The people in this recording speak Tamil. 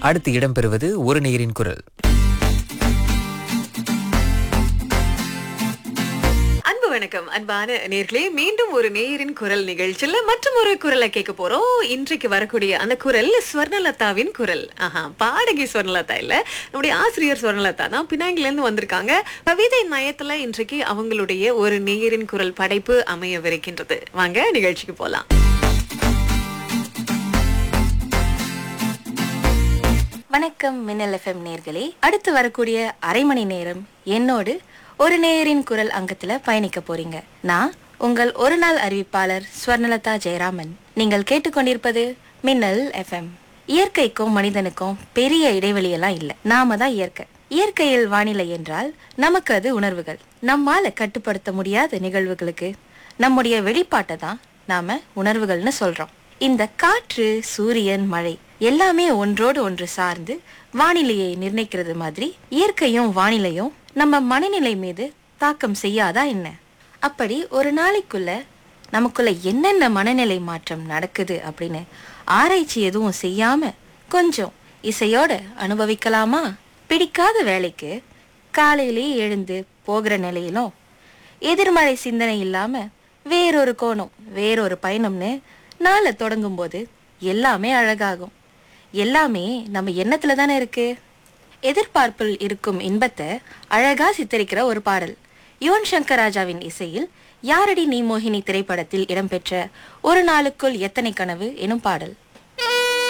அடுத்து இடம்பெறுவது ஒரு நேரின் குரல் அன்பு வணக்கம் அன்பான நேர்களே மீண்டும் ஒரு நேயரின் குரல் நிகழ்ச்சியில மற்றும் ஒரு குரலை கேட்க போறோம் இன்றைக்கு வரக்கூடிய அந்த குரல் ஸ்வர்ணலதாவின் குரல் ஆஹா பாடகி ஸ்வர்ணலதா இல்ல நம்முடைய ஆசிரியர் ஸ்வர்ணலதா தான் பினாங்கில இருந்து வந்திருக்காங்க கவிதை நயத்துல இன்றைக்கு அவங்களுடைய ஒரு நேயரின் குரல் படைப்பு அமையவிருக்கின்றது வாங்க நிகழ்ச்சிக்கு போலாம் வணக்கம் மின்னல் எஃப்எம் நேர்களே அடுத்து வரக்கூடிய அரை மணி நேரம் என்னோடு ஒரு நேயரின் குரல் அங்கத்துல பயணிக்க போறீங்க நான் உங்கள் ஒரு நாள் அறிவிப்பாளர் ஸ்வர்ணலதா ஜெயராமன் நீங்கள் கேட்டுக்கொண்டிருப்பது மின்னல் எஃப்எம் இயற்கைக்கும் மனிதனுக்கும் பெரிய இடைவெளியெல்லாம் இல்லை நாம தான் இயற்கை இயற்கையில் வானிலை என்றால் நமக்கு அது உணர்வுகள் நம்மால கட்டுப்படுத்த முடியாத நிகழ்வுகளுக்கு நம்முடைய வெளிப்பாட்டை தான் நாம உணர்வுகள்னு சொல்றோம் இந்த காற்று சூரியன் மழை எல்லாமே ஒன்றோடு ஒன்று சார்ந்து வானிலையை நிர்ணயிக்கிறது மாதிரி இயற்கையும் வானிலையும் நம்ம மனநிலை மீது தாக்கம் செய்யாதா என்ன அப்படி ஒரு நாளைக்குள்ள நமக்குள்ள என்னென்ன மனநிலை மாற்றம் நடக்குது அப்படின்னு ஆராய்ச்சி எதுவும் செய்யாம கொஞ்சம் இசையோட அனுபவிக்கலாமா பிடிக்காத வேலைக்கு காலையிலேயே எழுந்து போகிற நிலையிலும் எதிர்மறை சிந்தனை இல்லாம வேறொரு கோணம் வேறொரு பயணம்னு நாளை தொடங்கும் போது எல்லாமே அழகாகும் எல்லாமே நம்ம எண்ணத்துல தானே இருக்கு எதிர்பார்ப்பில் இருக்கும் இன்பத்தை அழகா சித்தரிக்கிற ஒரு பாடல் யுவன் சங்கர் ராஜாவின் இசையில் யாரடி நீ மோகினி திரைப்படத்தில் இடம்பெற்ற ஒரு நாளுக்குள் எத்தனை கனவு எனும் பாடல்